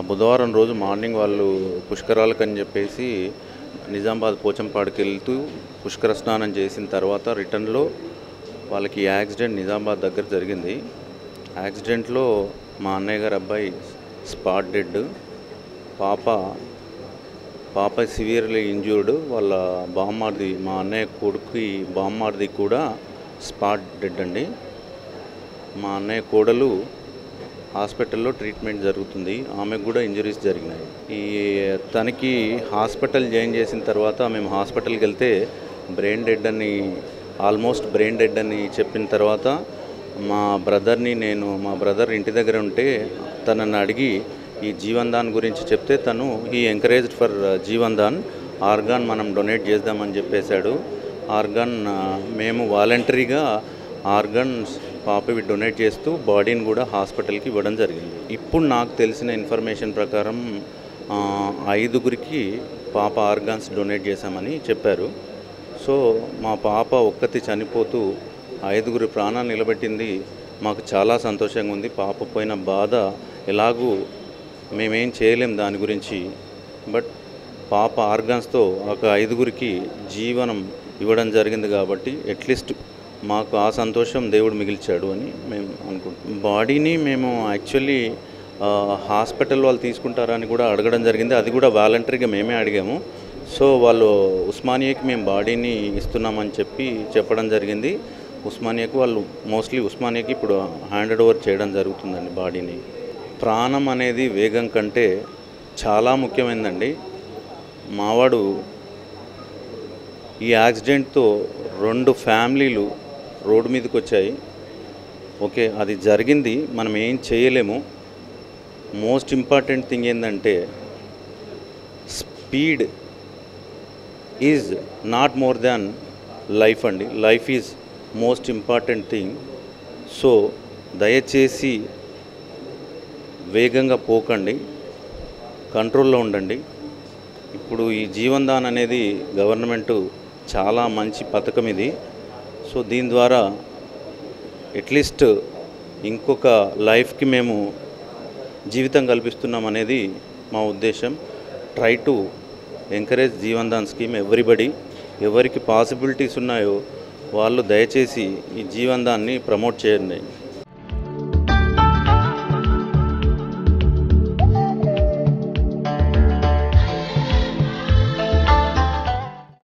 బుధవారం రోజు మార్నింగ్ వాళ్ళు పుష్కరాలకు అని చెప్పేసి నిజామాబాద్ పోచంపాడుకి వెళ్తూ పుష్కర స్నానం చేసిన తర్వాత రిటర్న్లో వాళ్ళకి యాక్సిడెంట్ నిజామాబాద్ దగ్గర జరిగింది యాక్సిడెంట్లో మా అన్నయ్య గారు అబ్బాయి స్పాట్ డెడ్ పాప పాప సివియర్లీ ఇంజ్యూర్డ్ వాళ్ళ బామ్మార్ది మా అన్నయ్య కొడుకు బామ్మార్ది కూడా స్పాట్ డెడ్ అండి మా అన్నయ్య కోడలు హాస్పిటల్లో ట్రీట్మెంట్ జరుగుతుంది ఆమెకు కూడా ఇంజరీస్ జరిగినాయి ఈ తనకి హాస్పిటల్ జాయిన్ చేసిన తర్వాత మేము హాస్పిటల్కి వెళ్తే బ్రెయిన్ డెడ్ అని ఆల్మోస్ట్ బ్రెయిన్ డెడ్ అని చెప్పిన తర్వాత మా బ్రదర్ని నేను మా బ్రదర్ ఇంటి దగ్గర ఉంటే తనని అడిగి ఈ జీవన్ దాన్ గురించి చెప్తే తను ఈ encouraged for Jeevandan organ మనం డొనేట్ చేద్దామని చెప్పేశాడు ఆర్గాన్ ఆ, మేము వాలంటరీగా ఆర్గన్స్ పాపవి డొనేట్ చేస్తూ బాడీని కూడా హాస్పిటల్కి ఇవ్వడం జరిగింది ఇప్పుడు నాకు తెలిసిన ఇన్ఫర్మేషన్ ప్రకారం ఆ, ఐదుగురికి పాప ఆర్గాన్స్ డొనేట్ చేశామని చెప్పారు సో మా పాప ఒక్కతి చనిపోతూ ఐదుగురి ప్రాణాలు నిలబెట్టింది మాకు చాలా సంతోషంగా ఉంది పాప పోయిన బాధ ఎలాగూ మేమేం చేయలేం దాని గురించి బట్ పాప ఆర్గాన్స్తో ఒక ఐదుగురికి జీవనం ఇవ్వడం జరిగింది కాబట్టి అట్లీస్ట్ మాకు ఆ సంతోషం దేవుడు మిగిల్చాడు అని మేము అనుకుంటున్నాం బాడీని మేము యాక్చువల్లీ హాస్పిటల్ వాళ్ళు తీసుకుంటారా అని కూడా అడగడం జరిగింది అది కూడా వాలంటరీగా మేమే అడిగాము సో వాళ్ళు ఉస్మానియాకి మేము బాడీని ఇస్తున్నామని చెప్పి చెప్పడం జరిగింది ఉస్మానియాకు వాళ్ళు మోస్ట్లీ ఉస్మానియాకి ఇప్పుడు హ్యాండ్ ఓవర్ చేయడం జరుగుతుందండి బాడీని ప్రాణం అనేది వేగం కంటే చాలా ముఖ్యమైనదండి మావాడు ఈ యాక్సిడెంట్తో రెండు ఫ్యామిలీలు రోడ్డు మీదకి వచ్చాయి ఓకే అది జరిగింది మనం ఏం చేయలేము మోస్ట్ ఇంపార్టెంట్ థింగ్ ఏంటంటే speed is not more than life అండి life is most important thing so దయచేసి వేగంగా పోకండి కంట్రోల్లో ఉండండి ఇప్పుడు ఈ జీవన్ దాన్ అనేది గవర్నమెంట్ చాలా మంచి పథకం ఇది సో దీని ద్వారా అట్లీస్ట్ ఇంకొక లైఫ్కి మేము జీవితం కల్పిస్తున్నాం అనేది మా ఉద్దేశం try to encourage Jeevandan scheme everybody ఎవరికి పాసిబిలిటీస్ ఉన్నాయో వాళ్ళు దయచేసి ఈ జీవన్ దాన్ని ప్రమోట్ చేయండి